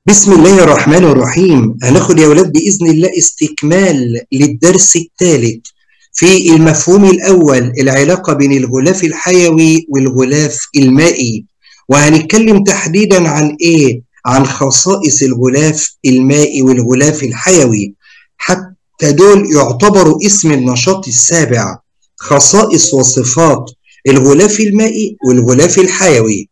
بسم الله الرحمن الرحيم هناخد يا ولاد بإذن الله استكمال للدرس الثالث في المفهوم الأول العلاقة بين الغلاف الحيوي والغلاف المائي وهنتكلم تحديدا عن إيه؟ عن خصائص الغلاف المائي والغلاف الحيوي حتى دول يعتبروا اسم النشاط السابع خصائص وصفات الغلاف المائي والغلاف الحيوي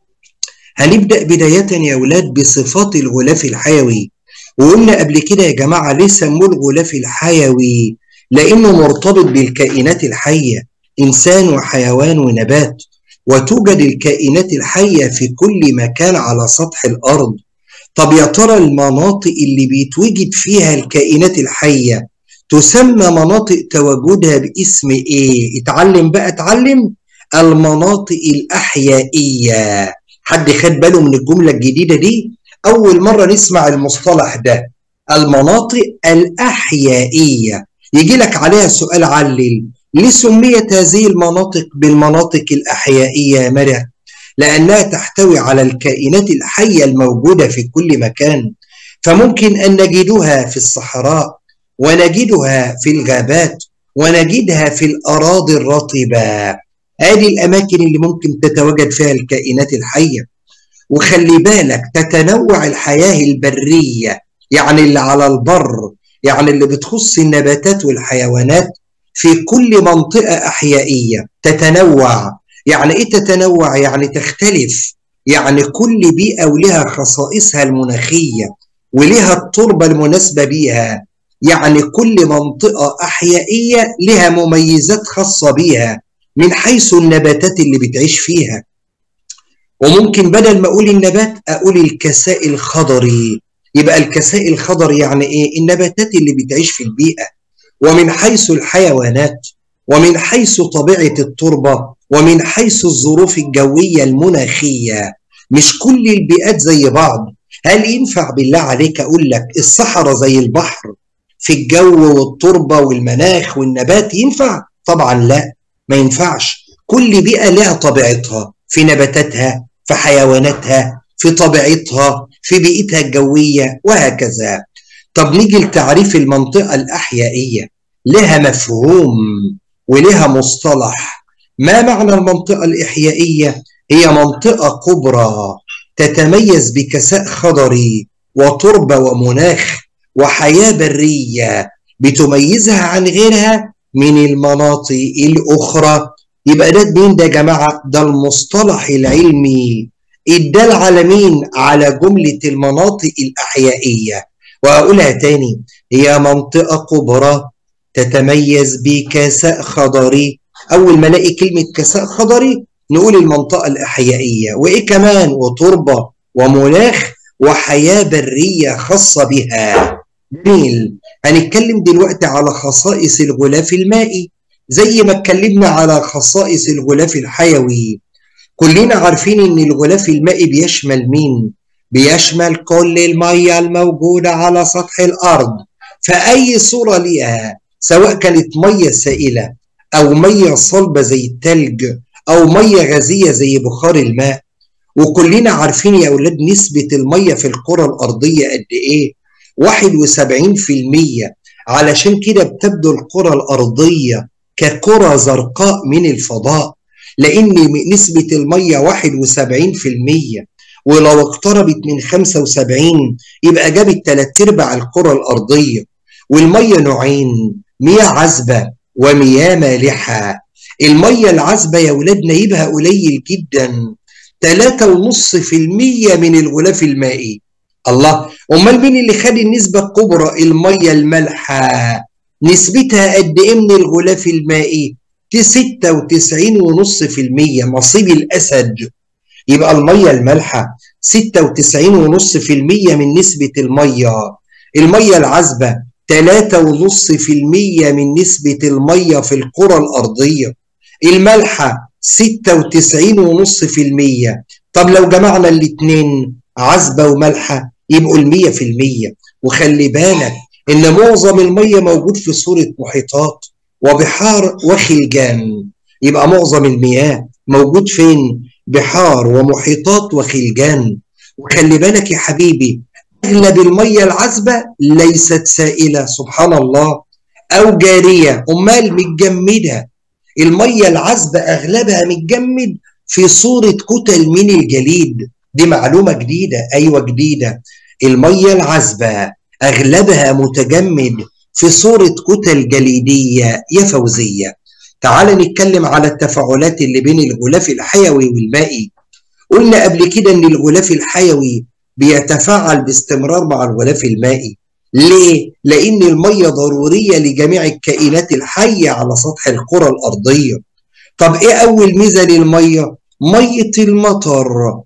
هنبدأ بداية يا أولاد بصفات الغلاف الحيوي وقلنا قبل كده يا جماعة ليه سموه الغلاف الحيوي لأنه مرتبط بالكائنات الحية إنسان وحيوان ونبات وتوجد الكائنات الحية في كل مكان على سطح الأرض طب يا ترى المناطق اللي بيتوجد فيها الكائنات الحية تسمى مناطق تواجدها باسم ايه؟ اتعلم بقى اتعلم المناطق الأحيائية حد خد باله من الجملة الجديدة دي أول مرة نسمع المصطلح ده المناطق الأحيائية يجي لك عليها سؤال علل ليه سميت هذه المناطق بالمناطق الأحيائية يا مرة لأنها تحتوي على الكائنات الحية الموجودة في كل مكان فممكن أن نجدها في الصحراء ونجدها في الغابات ونجدها في الأراضي الرطبة هذه الأماكن اللي ممكن تتواجد فيها الكائنات الحية وخلي بالك تتنوع الحياة البرية يعني اللي على البر يعني اللي بتخص النباتات والحيوانات في كل منطقة أحيائية تتنوع يعني إيه تتنوع؟ يعني تختلف يعني كل بيئة ولها خصائصها المناخية ولها التربة المناسبة بيها يعني كل منطقة أحيائية لها مميزات خاصة بيها من حيث النباتات اللي بتعيش فيها وممكن بدل ما اقول النبات اقول الكساء الخضري يبقى الكساء الخضري يعني ايه النباتات اللي بتعيش في البيئه ومن حيث الحيوانات ومن حيث طبيعه التربه ومن حيث الظروف الجويه المناخيه مش كل البيئات زي بعض هل ينفع بالله عليك اقول لك الصحراء زي البحر في الجو والتربه والمناخ والنبات ينفع طبعا لا ما ينفعش كل بيئة لها طبيعتها في نباتاتها في حيواناتها في طبيعتها في بيئتها الجوية وهكذا طب نيجي لتعريف المنطقة الأحيائية لها مفهوم ولها مصطلح ما معنى المنطقة الإحيائية؟ هي منطقة كبرى تتميز بكساء خضري وتربة ومناخ وحياة برية بتميزها عن غيرها من المناطق الأخرى يبقى ده مين ده يا جماعة ده المصطلح العلمي الدال على مين على جملة المناطق الأحيائية وأقولها تاني هي منطقة كبرى تتميز بكساء خضري أول ما ألاقي كلمة كساء خضري نقول المنطقة الأحيائية وإيه كمان وتربة ومناخ وحياة برية خاصة بها جميل هنتكلم دلوقتي على خصائص الغلاف المائي زي ما اتكلمنا على خصائص الغلاف الحيوي كلنا عارفين ان الغلاف المائي بيشمل مين بيشمل كل المية الموجودة على سطح الأرض فأي صورة ليها سواء كانت مية سائلة أو مية صلبة زي التلج أو مية غازية زي بخار الماء وكلنا عارفين يا أولاد نسبة المية في الكرة الأرضية قد إيه 71% علشان كده بتبدو الكرة الأرضية ككرة زرقاء من الفضاء لأن نسبة المية 71% ولو اقتربت من 75 يبقى جابت تلات أرباع الكرة الأرضية والمية نوعين مياه عذبة ومياه مالحة المية العذبة يا ولادنا يبقى قليل جدا 3.5% من الغلاف المائي الله امال مين اللي خد النسبه الكبرى الميه المالحه نسبتها قد ايه من الغلاف المائي 96.5% نصيب الاسد يبقى الميه المالحه 96.5% من نسبه الميه الميه العذبه 3.5% من نسبه الميه في الكره الارضيه المالحه 96.5% طب لو جمعنا الاثنين عذبه ومالحه يبقوا المية في المية وخلي بالك إن معظم المية موجود في صورة محيطات وبحار وخلجان يبقى معظم المياه موجود فين؟ بحار ومحيطات وخلجان وخلي بالك يا حبيبي أغلب المية العذبة ليست سائلة سبحان الله أو جارية أمال متجمدة المية العذبة أغلبها متجمد في صورة كتل من الجليد دي معلومة جديدة أيوة جديدة المية العذبة أغلبها متجمد في صورة كتل جليدية يا فوزية تعال نتكلم على التفاعلات اللي بين الغلاف الحيوي والمائي قلنا قبل كده ان الغلاف الحيوي بيتفاعل باستمرار مع الغلاف المائي ليه؟ لأن المية ضرورية لجميع الكائنات الحية على سطح الكرة الأرضية طب إيه أول ميزة للمية؟ مية المطر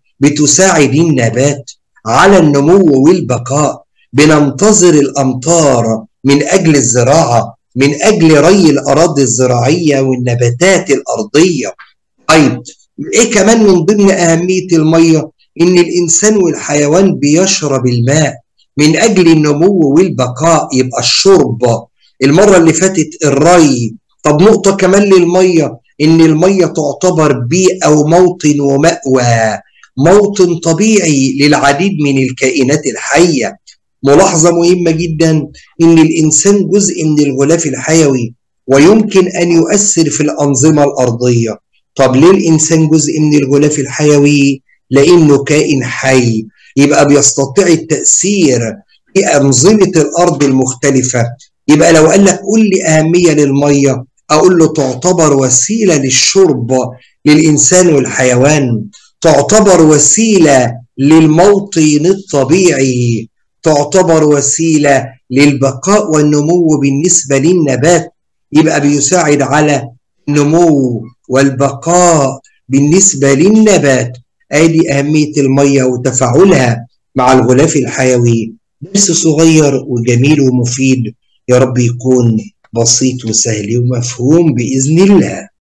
بتساعد النبات على النمو والبقاء بننتظر الأمطار من أجل الزراعة من أجل ري الأراضي الزراعية والنباتات الأرضية طيب إيه كمان من ضمن أهمية المية؟ إن الإنسان والحيوان بيشرب الماء من أجل النمو والبقاء يبقى الشرب المرة اللي فاتت الري طب نقطة كمان للمية إن المية تعتبر بيئة وموطن ومأوى موطن طبيعي للعديد من الكائنات الحية ملاحظة مهمة جدا إن الإنسان جزء من الغلاف الحيوي ويمكن أن يؤثر في الأنظمة الأرضية طب ليه الإنسان جزء من الغلاف الحيوي؟ لأنه كائن حي يبقى بيستطيع التأثير في أنظمة الأرض المختلفة يبقى لو قال لك قول لي أهمية للمية أقول له تعتبر وسيلة للشرب للإنسان والحيوان تعتبر وسيلة للموطن الطبيعي تعتبر وسيلة للبقاء والنمو بالنسبة للنبات يبقى بيساعد على النمو والبقاء بالنسبة للنبات ادي اهميه الميه وتفاعلها مع الغلاف الحيوي درس صغير وجميل ومفيد يا رب يكون بسيط وسهل ومفهوم باذن الله